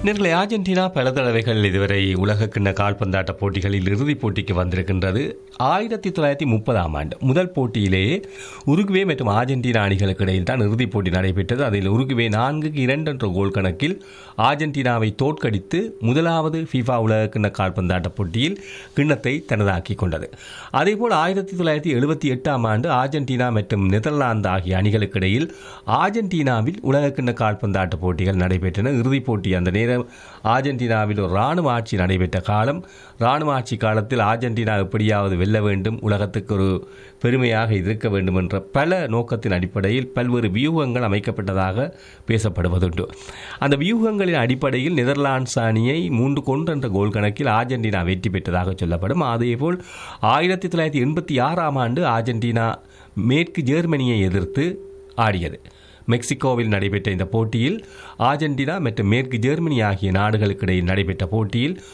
நேர்களை அர்ஜென்டினா பல தடவைகள் இதுவரை உலக கிண்ண கால்பந்தாட்ட போட்டிகளில் இறுதிப் போட்டிக்கு வந்திருக்கின்றது ஆயிரத்தி தொள்ளாயிரத்தி முப்பதாம் ஆண்டு முதல் போட்டியிலேயே உருகுவே மற்றும் அர்ஜென்டினா அணிகளுக்கு இடையில் தான் இறுதிப் போட்டி நடைபெற்றது அதில் உருகுவே நான்குக்கு இரண்டு என்ற கோல் கணக்கில் அர்ஜென்டினாவை தோற்கடித்து முதலாவது ஃபிஃபா உலக கிண்ண கால்பந்தாட்ட போட்டியில் கிண்ணத்தை தனதாக்கிக் கொண்டது அதேபோல் ஆயிரத்தி தொள்ளாயிரத்தி எழுபத்தி எட்டாம் ஆண்டு அர்ஜென்டினா மற்றும் நெதர்லாந்து ஆகிய அணிகளுக்கு இடையில் அர்ஜென்டினாவில் உலகக்கிண்ண கால்பந்தாட்ட போட்டிகள் நடைபெற்றன இறுதிப் போட்டி அந்த நேரம் அர்ஜென்டினாவில் ஒரு இராணுவ ஆட்சி நடைபெற்ற காலம் இராணுவ ஆட்சி காலத்தில் அர்ஜென்டினா எப்படியாவது வெல்ல வேண்டும் உலகத்துக்கு ஒரு பெருமையாக இருக்க வேண்டும் என்ற பல நோக்கத்தின் அடிப்படையில் பல்வேறு வியூகங்கள் அமைக்கப்பட்டதாக பேசப்படுவதுண்டு அந்த வியூகங்களின் அடிப்படையில் நெதர்லாண்ட்ஸ் அணியை மூன்று கொன்று என்ற கோல் கணக்கில் அர்ஜென்டினா வெற்றி பெற்றதாக சொல்லப்படும் அதேபோல் ஆயிரத்தி தொள்ளாயிரத்தி எண்பத்தி ஆறாம் ஆண்டு அர்ஜென்டினா மேற்கு ஜெர்மனியை எதிர்த்து ஆடியது மெக்சிகோவில் நடைபெற்ற இந்த போட்டியில் அர்ஜென்டினா மற்றும் மேற்கு ஜெர்மனி ஆகிய நாடுகளுக்கு இடையில் நடைபெற்ற போட்டியில்